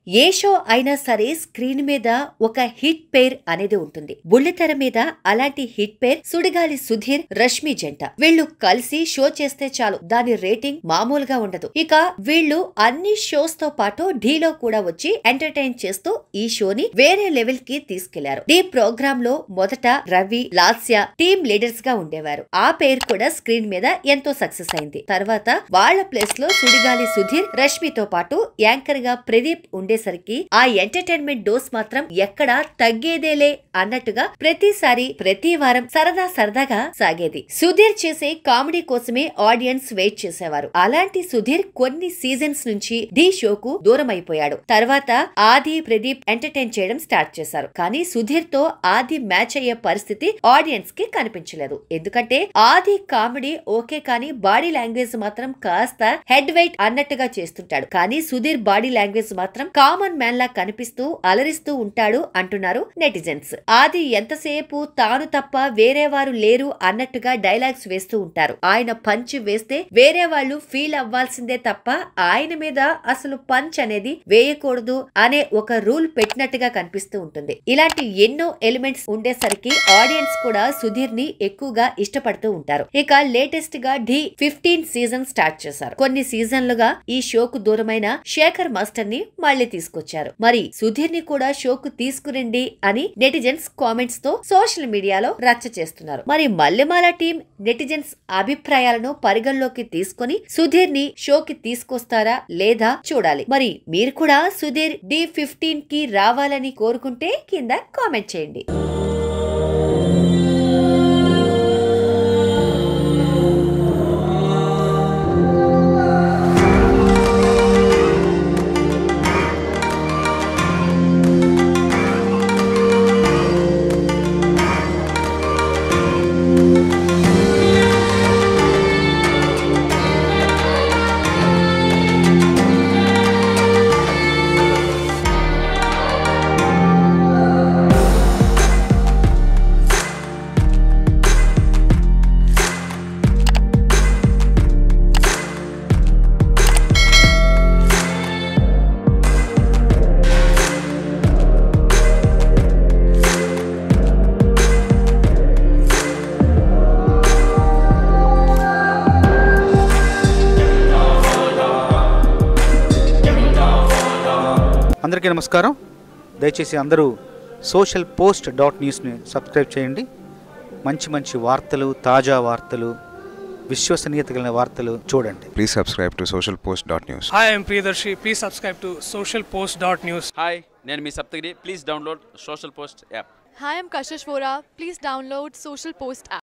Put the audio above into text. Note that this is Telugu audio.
ఏ షో అయినా సరే స్క్రీన్ మీద ఒక హిట్ పేర్ అనేది ఉంటుంది బుల్లితెర మీద అలాంటి హిట్ పేర్ సుడిగాలి సుధీర్ రష్మి జంట వీళ్ళు కలిసి షో చేస్తే చాలు దాని రేటింగ్ మామూలుగా ఉండదు ఇక వీళ్ళు అన్ని షోస్ తో పాటు ఢీలో కూడా వచ్చి ఎంటర్టైన్ చేస్తూ ఈ షోని వేరే లెవెల్ కి తీసుకెళ్లారు ఈ ప్రోగ్రామ్ లో మొదట రవి లాస్య టీమ్ లీడర్స్ గా ఉండేవారు ఆ పేరు కూడా స్క్రీన్ మీద ఎంతో సక్సెస్ అయింది తర్వాత వాళ్ళ ప్లేస్ లో సుడిగాలి సుధీర్ రష్మితో పాటు యాంకర్ గా ప్రదీప్ ఉండేసరికి ఆ ఎంటర్టైన్మెంట్ డోస్ మాత్రం ఎక్కడా తగ్గేదేలే అన్నట్టుగా ప్రతిసారి ప్రతి వారం సరదా సరదాగా సాగేది సుధీర్ చేసే కామెడీ కోసమే ఆడియన్స్ వెయిట్ చేసేవారు అలాంటి సుధీర్ కొన్ని సీజన్స్ నుంచి ఢీ షోకు దూరం అయిపోయాడు తర్వాత ఆది ప్రదీప్ ఎంటర్టైన్ చేయడం స్టార్ట్ చేశారు కానీ సుధీర్ తో ఆది మ్యాచ్ అయ్యే పరిస్థితి ఆడియన్స్ కి కనిపించలేదు ఎందుకంటే ఆది కామెడీ ఓకే కానీ బాడీ లాంగ్వేజ్ మాత్రం కాస్త హెడ్ వెయిట్ అన్నట్టుగా చేస్తుంటాడు కానీ సుధీర్ బాడీ లాంగ్వేజ్ మాత్రం కామన్ మ్యాన్ లా కనిపిస్తూ అలరిస్తూ ఉంటాడు అంటున్నారు నెటిజన్స్ ఆది ఎంతసేపు తాను తప్ప వేరే వారు లేరు అన్నట్టుగా డైలాగ్స్ వేస్తూ ఉంటారు ఆయన పంచ్ వేస్తే వేరే వాళ్ళు ఫీల్ అవ్వాల్సిందే తప్ప ఆయన మీద అసలు పంచ్ అనేది వేయకూడదు అనే ఒక రూల్ పెట్టినట్టుగా కనిపిస్తూ ఉంటుంది ఇలాంటి ఎన్నో ఎలిమెంట్స్ ఉండేసరికి ఆడియన్స్ కూడా సుధీర్ ని ఎక్కువగా ఇష్టపడుతూ ఉంటారు ఇక లేటెస్ట్ గా ఢీ ఫిఫ్టీన్ సీజన్ స్టార్ట్ చేశారు కొన్ని సీజన్లుగా ఈ షోకు దూరమైన శేఖర్ మాస్టర్ ని మళ్ళీ తీసుకొచ్చారు మరి సుధీర్ ని కూడా షోకు తీసుకురండి అని నెటిజన్స్ కామెంట్స్ తో సోషల్ మీడియాలో రచ్చ చేస్తున్నారు మరి మల్లెమాల టీం నెటిజన్స్ అభిప్రాయాలను పరిగణలోకి తీసుకొని సుధీర్ ని షోకి తీసుకొస్తారా లేదా చూడాలి మరి మీరు కూడా సుధీర్ డి ఫిఫ్టీన్ కి రావాలని కోరుకుంటే కింద కామెంట్ చేయండి అందరికీ నమస్కారం దయచేసి అందరూ సోషల్ పోస్ట్ డాట్ న్యూస్ని సబ్స్క్రైబ్ చేయండి మంచి మంచి వార్తలు తాజా వార్తలు విశ్వసనీయత కలిగిన వార్తలు చూడండి Please subscribe to socialpost.news. Hi, I'm Priyadarshi. Please subscribe to socialpost.news. Hi నేను మీ Saptagiri please download social post app Hi, I'm Kashish Vora. Please download Social Post app.